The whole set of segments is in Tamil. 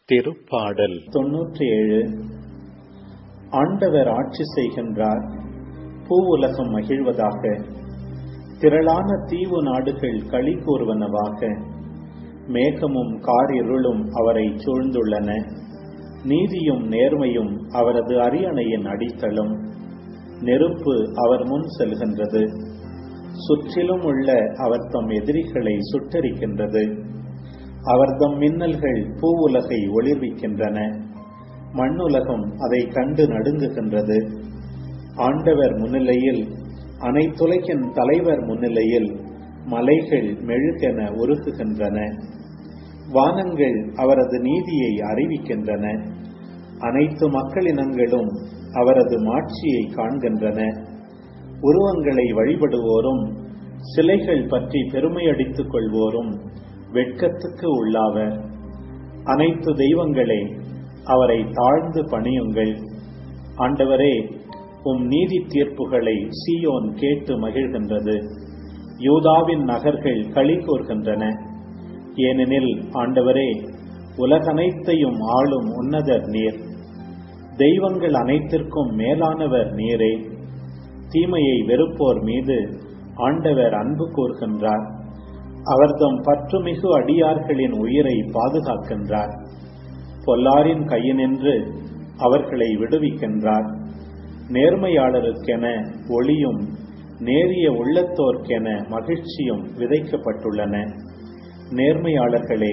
திருப்பாடல் தொன்னூற்றி ஏழு ஆண்டவர் ஆட்சி செய்கின்றார் பூவுலகம் மகிழ்வதாக திரளான தீவு நாடுகள் களி கூறுவனவாக மேகமும் காரிருளும் அவரை சூழ்ந்துள்ளன நீதியும் நேர்மையும் அவரது அரியணையின் அடித்தளம் நெருப்பு அவர் முன் செல்கின்றது சுற்றிலும் உள்ள அவர் தம் எதிரிகளை சுட்டரிக்கின்றது அவர்தம் மின்னல்கள் பூவுலகை ஒளிர்விக்கின்றன மண்ணுலகம் அதை கண்டு நடுங்குகின்றது ஆண்டவர் முன்னிலையில் அனைத்துலகின் தலைவர் முன்னிலையில் மலைகள் மெழுகென உருகுகின்றன வானங்கள் அவரது நீதியை அறிவிக்கின்றன அனைத்து மக்களினங்களும் அவரது மாட்சியை காண்கின்றன உருவங்களை வழிபடுவோரும் சிலைகள் பற்றி பெருமையடித்துக் கொள்வோரும் வெட்கத்துக்கு உள்ளாவர் அனைத்து தெய்வங்களே அவரை தாழ்ந்து பணியுங்கள் ஆண்டவரே உம் நீதி தீர்ப்புகளை சீயோன் கேட்டு மகிழ்கின்றது யூதாவின் நகர்கள் களி கூர்கின்றன ஏனெனில் ஆண்டவரே உலகனைத்தையும் ஆளும் உன்னதர் நீர் தெய்வங்கள் அனைத்திற்கும் மேலானவர் நீரே தீமையை வெறுப்போர் மீது ஆண்டவர் அன்பு கூர்கின்றார் அவர்தம் பற்றுமிகு அடியார்களின் உயிரை பாதுகாக்கின்றார் பொல்லாரின் கையினின்று அவர்களை விடுவிக்கின்றார் நேர்மையாளருக்கென ஒளியும் நேரிய உள்ளத்தோர்க்கென மகிழ்ச்சியும் விதைக்கப்பட்டுள்ளன நேர்மையாளர்களே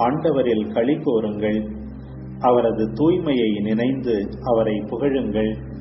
ஆண்டவரில் களி கோருங்கள் அவரது தூய்மையை நினைந்து அவரை புகழுங்கள்